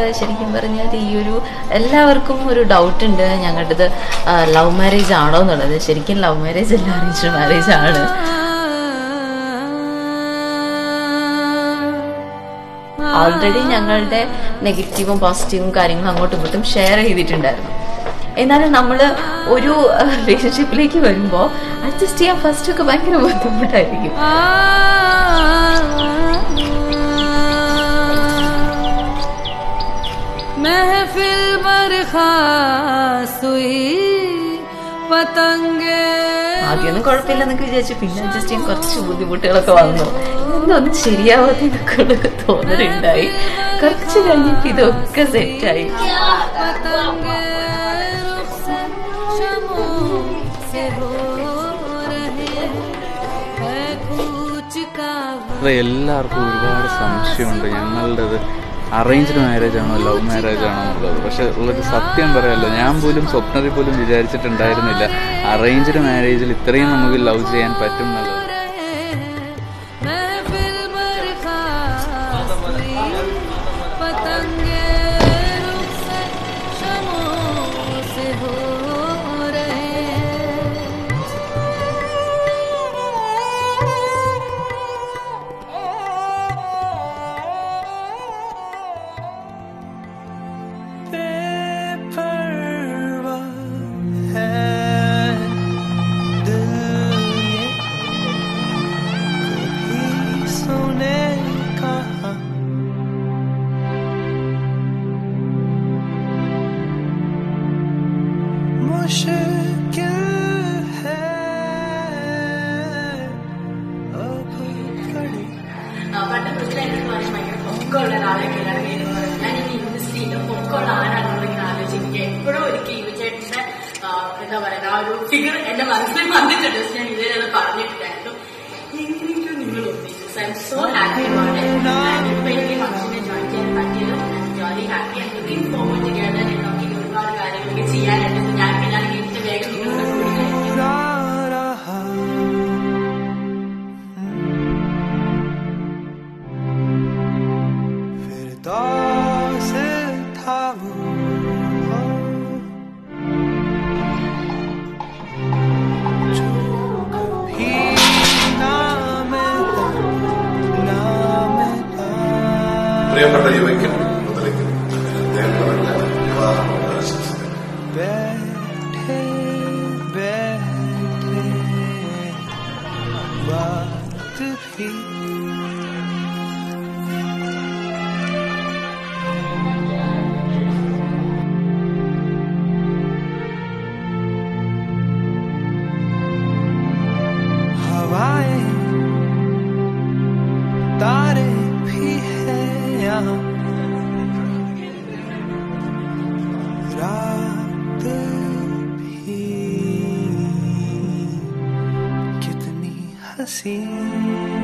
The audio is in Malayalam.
ശരിക്കും പറഞ്ഞാൽ ഈ ഒരു എല്ലാവർക്കും ഒരു ഡൗട്ട് ഉണ്ട് ഞങ്ങളുടേത് ലവ് മാരേജ് ആണോ എന്നുള്ളത് ശരിക്കും ലവ് മാരേജ് അല്ല അറേഞ്ച്ഡ് മാരേജ് ആണ് ഓൾറെഡി ഞങ്ങളുടെ നെഗറ്റീവും പോസിറ്റീവും കാര്യങ്ങളും അങ്ങോട്ടും ഇങ്ങോട്ടും ഷെയർ ചെയ്തിട്ടുണ്ടായിരുന്നു എന്നാലും നമ്മൾ ഒരു റിലേഷൻഷിപ്പിലേക്ക് വരുമ്പോൾ അഡ്ജസ്റ്റ് ചെയ്യാൻ ഫസ്റ്റ് ഒക്കെ ഭയങ്കര ബുദ്ധിമുട്ടായിരിക്കും महफिल बरखास हुई पतंगे ആദ്യമൊന്നും കുഴപ്പമില്ലെന്നൊക്കെ വിചാരിച്ചു പിന്നെ അഡ്ജസ്റ്റ് ചെയ്യാൻ കുറച്ച് ബുദ്ധിമുട്ടുകളൊക്കെ വന്നു ഇതൊന്നും ശരിയാവാതെ എന്നൊക്കെ തോന്നലുണ്ടായി കുറച്ച് കഴിഞ്ഞിട്ട് ഇതൊക്കെ സെറ്റായി पतंगे रुखसत शमों से हो रहे है कूच का അത് എല്ലാവർക്കും ഒരുപാട് സംശയമുണ്ട് ഞങ്ങളുടേത് അറേഞ്ച്ഡ് മാരേജ് ആണോ ലവ് മാരേജ് ആണോ എന്നുള്ളത് പക്ഷെ ഉള്ളൊരു സത്യം പറയാമല്ലോ ഞാൻ പോലും സ്വപ്നത്തിൽ പോലും വിചാരിച്ചിട്ടുണ്ടായിരുന്നില്ല അറേഞ്ച്ഡ് മാരേജിൽ ഇത്രയും നമുക്ക് ലവ് ചെയ്യാൻ പറ്റും എന്നുള്ളത് महफिल बरखास हुई पतंगे रुखसत शमों से हो बेपरवा है दिल ये कभी सुने कहा मुश्किल है अब खड़ी പണ്ട് മുതലേ എന്നോട് പറയാൻ ഭയങ്കര പൊക്കമുള്ള ഒരാളെ കല്യാണം കഴിയുന്നത് ഞാൻ ഈ ഇൻഡസ്ട്രിയിൽ പൊക്കമുള്ള ആരാണെന്ന് ഇങ്ങനെ ആലോചിക്കുക എപ്പോഴും ഒരു കീവിച്ചേട്ടന്റെ എന്താ പറയുക ആ ഒരു ഫിഗർ എന്റെ മനസ്സിൽ വന്നിട്ടുണ്ട് പക്ഷെ ഞാൻ ഇതുവരെ അത് പറഞ്ഞിട്ടില്ലായിരുന്നു എങ്ങനെയെങ്കിലും നിങ്ങൾ ഒന്നിച്ചു I am so happy about it ഇപ്പൊ എനിക്ക് ഫംഗ്ഷനെ ജോയിൻ ചെയ്യാൻ പറ്റിയതും ജോലി happy and looking forward together നമുക്ക് ഇനി ഒരുപാട് കാര്യങ്ങളൊക്കെ ചെയ്യാനുണ്ട് ഞാൻ കല്യാണം കഴിഞ്ഞിട്ട് വേഗം നിങ്ങളുടെ കൂടി കഴിക്കും रहा फिर दोस्त था वो जो कभी नाम नाम പ്രിയപ്പെട്ട യുവയ്ക്കും മുതലയ്ക്കും അദ്ദേഹം പറഞ്ഞ വിവാഹ ആശംസകൾ बैठे बैठे बात भी हवाएं तारे भी है यहाँ रात भी कितनी हसी